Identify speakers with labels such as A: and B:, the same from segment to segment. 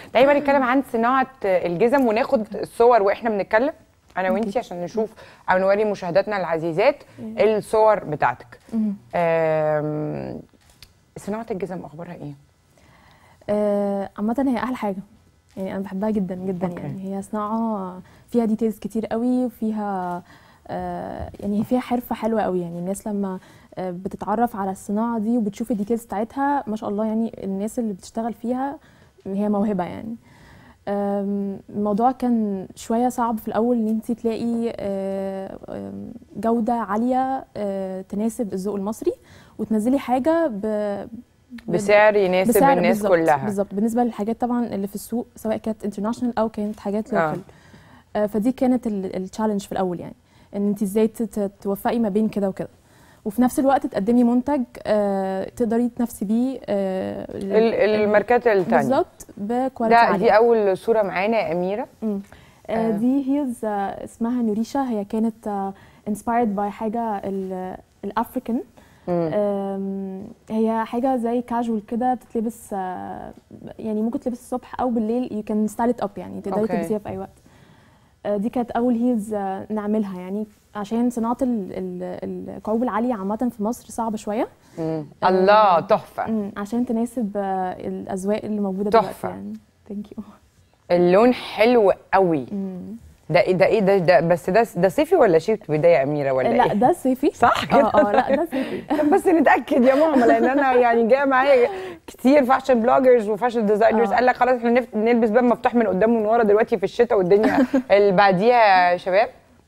A: دايما نتكلم عن صناعه الجزم وناخد الصور واحنا بنتكلم انا وانتي عشان نشوف او نوري مشاهداتنا العزيزات الصور بتاعتك آم، صناعه الجزم اخبارها ايه
B: آه، عامة هي أحلى حاجة يعني أنا بحبها جدا جدا
A: أوكي.
B: يعني هي صناعة فيها ديتيلز كتير قوي وفيها آه، يعني هي فيها حرفة حلوة قوي يعني الناس لما آه، بتتعرف على الصناعة دي وبتشوف الديتيلز بتاعتها ما شاء الله يعني الناس اللي بتشتغل فيها هي موهبة يعني آم، الموضوع كان شوية صعب في الأول إن أنت تلاقي آه، آم، جودة عالية آه، تناسب الذوق المصري وتنزلي حاجة ب ب-
A: بسعر يناسب
B: بسعر
A: الناس
B: بالظبط-
A: كلها
B: بالظبط بالنسبه للحاجات طبعا اللي في السوق سواء كانت انترناشونال او كانت حاجات
A: آه.
B: لوكال آه. فدي كانت التشالنج في الاول يعني ان انت ازاي تت- توفقي ما بين كده وكده وفي نفس الوقت تقدمي منتج آه تقدري تنافسي بيه آه
A: ال- الماركات التانية
B: بالظبط بكواليتي
A: ده
B: عاليه
A: دي اول صوره معانا يا اميره
B: مم.
A: آه.
B: آه دي هيلز آه اسمها نوريشا هي كانت انسبايرد باي حاجه الافريكان
A: مم.
B: أم، هي حاجة زي كاجوال كده بتتلبس آه، يعني ممكن تلبس الصبح أو بالليل يو كان ستايل اب يعني تقدري
A: أوكي.
B: تلبسيها في أي وقت آه، دي كانت أول هيلز آه، نعملها يعني عشان صناعة ال- ال- الكعوب العالية عامة في مصر صعبة شوية
A: مم. الله تحفه
B: مم، عشان تناسب آه، الأذواق اللي موجودة
A: تحفة.
B: دلوقتي يعني ثانك يو
A: اللون حلو قوي ده ايه ده ايه ده, ده بس ده ده صيفي ولا شيك بدايه يا اميره ولا
B: لا
A: ايه
B: ده صيفي
A: صح كده
B: اه اه لا ده صيفي
A: طب بس نتاكد يا ماما لان انا يعني جايه معايا كتير فاشن بلوجرز وفاشن ديزاينرز
B: آه.
A: قال لك خلاص احنا نف- نلبس باب مفتوح من قدام ومن ورا دلوقتي في الشتاء والدنيا اللي بعديها يا شباب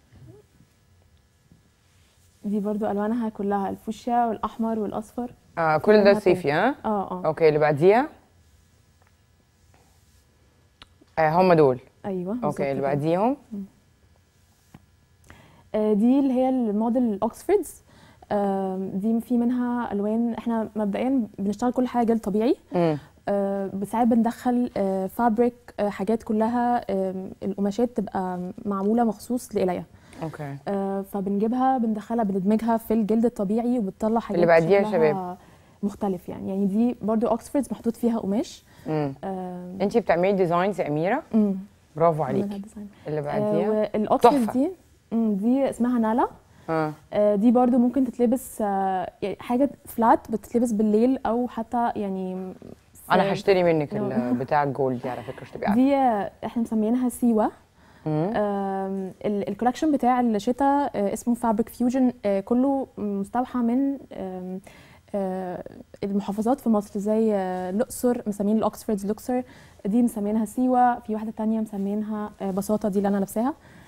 B: دي برضو ألوانها كلها الفوشيا والأحمر والأصفر
A: آه كل ده
B: لونها
A: صيفي ها
B: اه اه
A: اوكي اللي بعديها آه هم دول
B: ايوه بالظبط
A: اوكي اللي
B: كده.
A: بعديهم
B: آه، دي اللي هي الموديل اوكسفوردز آم، دي في منها الوان احنا مبدئيا بنشتغل كل حاجه جلد طبيعي
A: مم.
B: آه، ساعات بندخل فابريك حاجات كلها آم، القماشات تبقى معموله مخصوص لايليا
A: اوكي
B: آه، فبنجيبها بندخلها بندمجها في الجلد الطبيعي وبتطلع حاجات
A: اللي بعديها يا
B: شكلها
A: شباب.
B: مختلف يعني يعني دي برضو اوكسفوردز محطوط فيها قماش
A: مم.
B: آم،
A: انتي بتعملي ديزاينز يا اميره
B: مم،
A: برافو
B: عملها
A: عليكي
B: ديزاين.
A: اللي
B: آه،
A: بعديها
B: والاوكسفورد
A: تحفة.
B: دي مم، دي اسمها نالا
A: اه
B: آه، دي برضو ممكن تتلبس آه، يعني حاجة فلات بتتلبس بالليل أو حتى يعني في-
A: انا هشتري منك
B: نو.
A: ال- بتاع الجولد دي على فكره مش تبقي عارفه
B: دي آه، احنا مسميينها سيوة
A: مم.
B: آم، ال- الكولكشن بتاع الشتاء آه، اسمه فابريك فيوجن كله مستوحى من آم، آه، المحافظات في مصر زي آه، الأقصر مسمين الأوكسفوردز الأقصر دي مسمينها سيوة في واحدة تانية مسمينها آه، بساطة دي اللي أنا لابساها